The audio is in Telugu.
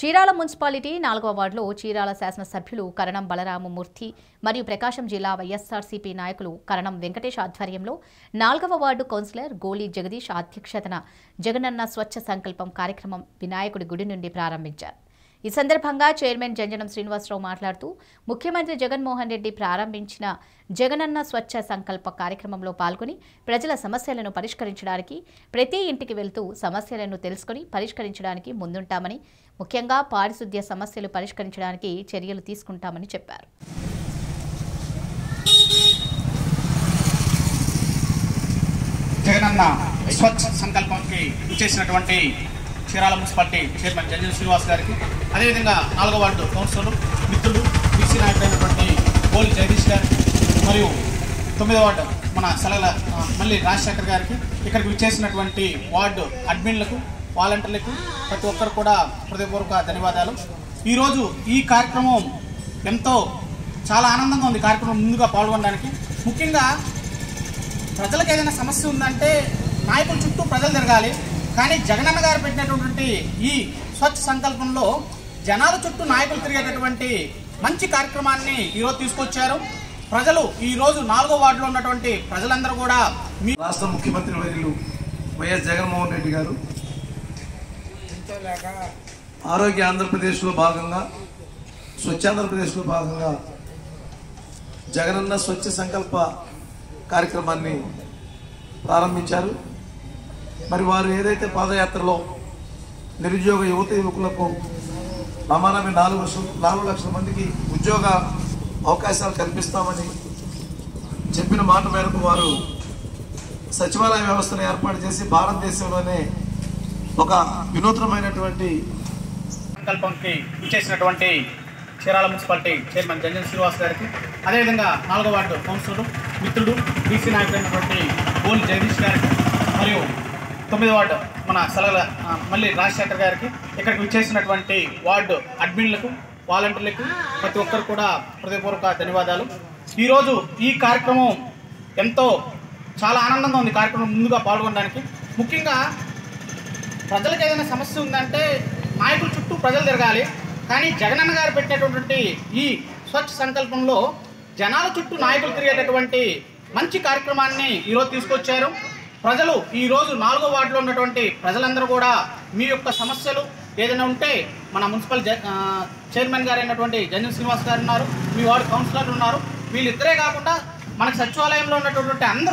చీరాల మున్సిపాలిటీ నాలుగవ వార్డులో చీరాల శాసనసభ్యులు కరణం బలరామమూర్తి మరియు ప్రకాశం జిల్లా వైఎస్ఆర్సీపీ నాయకులు కరణం వెంకటేష్ ఆధ్వర్యంలో నాలుగవ వార్డు కౌన్సిలర్ గోలీ జగదీష్ అధ్యక్షతన జగనన్న స్వచ్ఛ సంకల్పం కార్యక్రమం వినాయకుడి గుడి నుండి ప్రారంభించారు ఈ సందర్భంగా చైర్మన్ జంజనం శ్రీనివాసరావు మాట్లాడుతూ ముఖ్యమంత్రి జగన్మోహన్ రెడ్డి ప్రారంభించిన జగనన్న స్వచ్ఛ సంకల్ప కార్యక్రమంలో పాల్గొని ప్రజల సమస్యలను పరిష్కరించడానికి ప్రతి ఇంటికి వెళ్తూ సమస్యలను తెలుసుకుని పరిష్కరించడానికి ముందుంటామని ముఖ్యంగా పారిశుద్ధ్య సమస్యలు పరిష్కరించడానికి చర్యలు తీసుకుంటామని చెప్పారు జగనన్న స్వచ్ఛ సంకల్పంకి ఇచ్చేసినటువంటి చీరాల మున్సిపాలిటీ చైర్మన్ జంజన్ శ్రీనివాస్ గారికి అదేవిధంగా నాలుగో వార్డు కౌన్సిలర్ మిత్రులు బీసీ నాయకుడైనటువంటి గోలి జగదీష్ గారికి మరియు తొమ్మిదో వార్డు మన సలగల ఆ, మల్లి రాజశేఖర్ గారికి ఇక్కడికి విచ్చేసినటువంటి వార్డు అడ్మిన్లకు వాలంటీర్లకు ప్రతి ఒక్కరు కూడా హృదయపూర్వక ధన్యవాదాలు ఈరోజు ఈ కార్యక్రమం ఎంతో చాలా ఆనందంగా ఉంది కార్యక్రమం ముందుగా పాల్గొనడానికి ముఖ్యంగా ప్రజలకు ఏదైనా సమస్య ఉందంటే నాయకుల చుట్టూ ప్రజలు తిరగాలి కానీ జగనన్న గారు పెట్టినటువంటి ఈ స్వచ్ఛ సంకల్పంలో జనాల చుట్టూ నాయకులు తిరిగేటటువంటి మంచి కార్యక్రమాన్ని ఈరోజు తీసుకొచ్చారు ప్రజలు ఈ రోజు నాలుగో వార్డులో ఉన్నటువంటి ప్రజలందరూ కూడా మీ రాష్ట్ర ముఖ్యమంత్రి వర్యులు వైఎస్ జగన్మోహన్ రెడ్డి గారు ఆరోగ్య ఆంధ్రప్రదేశ్లో భాగంగా స్వచ్ఛ ఆంధ్రప్రదేశ్లో భాగంగా జగనన్న స్వచ్ఛ సంకల్ప కార్యక్రమాన్ని ప్రారంభించారు మరి వారు ఏదైతే పాదయాత్రలో నిరుద్యోగ యువత యువకులకు ప్రమాణమే నాలుగు లక్షల నాలుగు లక్షల మందికి ఉద్యోగ అవకాశాలు కల్పిస్తామని చెప్పిన మాట మేరకు వారు సచివాలయ వ్యవస్థను ఏర్పాటు చేసి భారతదేశంలోనే ఒక వినూత్నమైనటువంటి సంకల్పంకి ఇచ్చేసినటువంటి చీరాల మున్సిపాలిటీ చైర్మన్ జంజన్ శ్రీనివాస్ గారికి అదేవిధంగా నాలుగో వార్డు కౌన్సిలర్ మిత్రుడు బీసీ నాయకుడైనటువంటి గోల్ జగదీష్ గారికి మరియు తొమ్మిదో వార్డు మన సలగల ఆ, మల్లి రాజశేఖర్ గారికి ఇక్కడికి విచ్చేసినటువంటి వార్డు అడ్మిన్లకు వాలంటీర్లకు ప్రతి ఒక్కరు కూడా హృదయపూర్వక ధన్యవాదాలు ఈరోజు ఈ కార్యక్రమం ఎంతో చాలా ఆనందంగా ఉంది కార్యక్రమం ముందుగా పాల్గొనడానికి ముఖ్యంగా ప్రజలకు ఏదైనా సమస్య ఉందంటే నాయకుల చుట్టూ ప్రజలు తిరగాలి కానీ జగనన్న గారు పెట్టినటువంటి ఈ స్వచ్ఛ సంకల్పంలో జనాల చుట్టూ నాయకులు తిరిగేటటువంటి మంచి కార్యక్రమాన్ని ఈరోజు తీసుకొచ్చారు ప్రజలు ఈ రోజు నాలుగో వార్డులో ఉన్నటువంటి ప్రజలందరూ కూడా మీ యొక్క సమస్యలు ఏదైనా ఉంటే మన మున్సిపల్ జ- ఆ, చైర్మన్ గారు అయినటువంటి జంజన్ శ్రీనివాస్ గారు ఉన్నారు మీ వార్డు కౌన్సిలర్ ఉన్నారు వీళ్ళిద్దరే కాకుండా మనకి సచివాలయంలో ఉన్నటువంటి అందరూ